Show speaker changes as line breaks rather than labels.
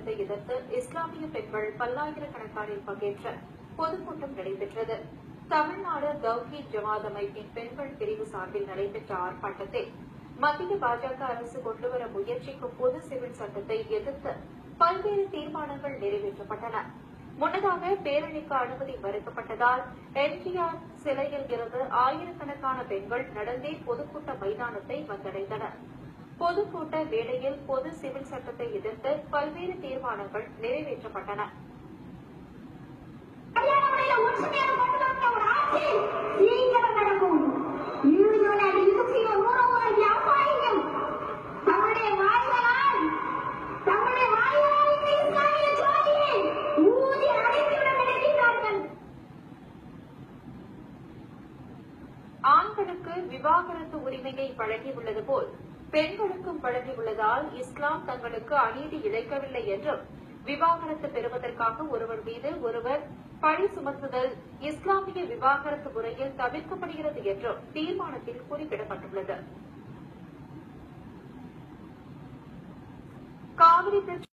சட்டத்தை எதிர்த்து இஸ்லாமிய பெண்கள் பல்லாயிரக்கணக்கானில் பங்கேற்ற பொதுக்கூட்டம் நடைபெற்றது தமிழ்நாடு தௌஹீத் ஜமாத் அமைப்பின் பெண்கள் பிரிவு சார்பில் நடைபெற்ற ஆர்ப்பாட்டத்தில் மத்திய பாஜக அரசு கொண்டுவர முயற்சிக்கும் பொது சிவில் சட்டத்தை எதிர்த்து பல்வேறு தீர்மானங்கள் நிறைவேற்றப்பட்டன முன்னதாக பேரணிக்கு அனுமதி மறுக்கப்பட்டதால் என்டிஆர் சிலையில் இருந்து ஆயிரக்கணக்கான பெண்கள் நடந்தே பொதுக்கூட்ட மைதானத்தை வந்தடைந்தனர் பொதுக்கூட்ட வேளையில் பொது சிவில் சட்டத்தை எதிர்த்து பல்வேறு தீர்மானங்கள் நிறைவேற்றப்பட்டன
கல்யாணமுடைய ஒற்றுமையாக கொண்டு வந்த ஒரு ஆட்சி சீக்கிரம் நடக்கும் இந்துக்களை இந்துக்கிய உறவுற வியாபாரிகள் தங்களுடைய வாய்களால் தங்களுடைய வாய்களால் இந்த இஸ்லாமிய ஜோதியை ஊதி அடைத்துவிட நினைக்கிறார்கள்
ஆண்களுக்கு விவாகரத்து உரிமையை வழங்கியுள்ளது போல் பெண்களுக்கும் வழங்கியுள்ளதால் இஸ்லாம் தங்களுக்கு அநீதி இழைக்கவில்லை என்றும் விவாகரத்து பெறுவதற்காக ஒருவர் மீது ஒருவர் பழி சுமத்துதல் இஸ்லாமிய விவாகரத்து முறையில் தவிர்க்கப்படுகிறது என்றும் தீர்மானத்தில் குறிப்பிடப்பட்டுள்ளது காவிரி பிரச்சனை